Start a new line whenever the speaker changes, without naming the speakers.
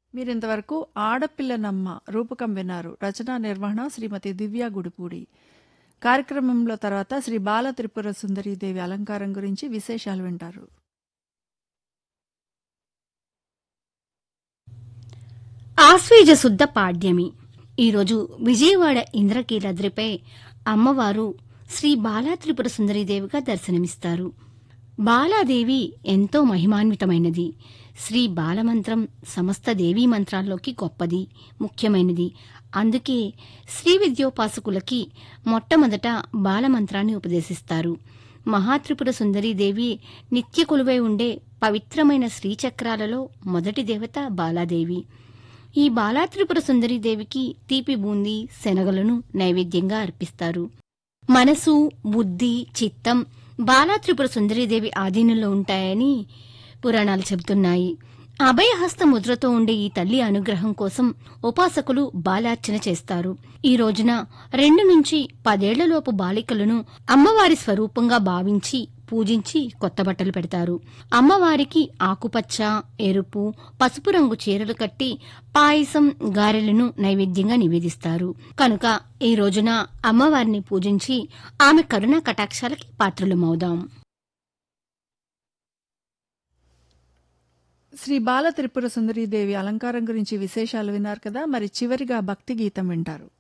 మీరింతవరకు ఆడపిల్లనమ్మ రూపకం విన్నారు రచనా నిర్వహణ శ్రీమతి దివ్య గుడిపూడి కార్యక్రమంలో తర్వాత శ్రీ బాల త్రిపుర సుందరీదేవి అలంకారం గురించి విశేషాలు వింటారు
ఆశ్వేజ శుద్ధ పాడ్యమి ఈరోజు విజయవాడ ఇంద్రకీలాద్రిపై అమ్మవారు శ్రీ బాలా త్రిపుర సుందరీదేవిగా దర్శనమిస్తారు బాలాదేవి ఎంతో మహిమాన్వితమైనది శ్రీ బాలమంత్రం సమస్త దేవీ మంత్రాల్లోకి గొప్పది ముఖ్యమైనది అందుకే శ్రీ విద్యోపాసకులకి మొట్టమొదట బాలమంత్రాన్ని ఉపదేశిస్తారు మహాత్రిపుర సుందరీదేవి నిత్య కొలువై ఉండే పవిత్రమైన శ్రీచక్రాలలో మొదటి దేవత బాలాదేవి ఈ బాలాత్రిపుర సుందరీదేవికి తీపి బూందీ శనగలను నైవేద్యంగా అర్పిస్తారు మనసు బుద్ధి చిత్తం బాలాత్రిపుర సుందరీదేవి ఆధీనంలో ఉంటాయని పురాణాలు చెబుతున్నాయి అభయహస్త ముద్రతో ఉండే ఈ తల్లి అనుగ్రహం కోసం ఉపాసకులు బాలార్చన చేస్తారు ఈ రోజున రెండు నుంచి పదేళ్లలోపు బాలికలను అమ్మవారి స్వరూపంగా భావించి పూజించి కొత్త బట్టలు పెడతారు అమ్మవారికి ఆకుపచ్చ ఎరుపు పసుపు రంగు చీరలు కట్టి పాయసం గారెలను నైవేద్యంగా నివేదిస్తారు కనుక ఈ రోజున అమ్మవారిని పూజించి ఆమె కరుణా కటాక్షాలకి పాత్రులమవుదాం
శ్రీ బాల త్రిపుర సుందరీదేవి అలంకారం గురించి విశేషాలు విన్నారు కదా మరి చివరిగా భక్తి గీతం వింటారు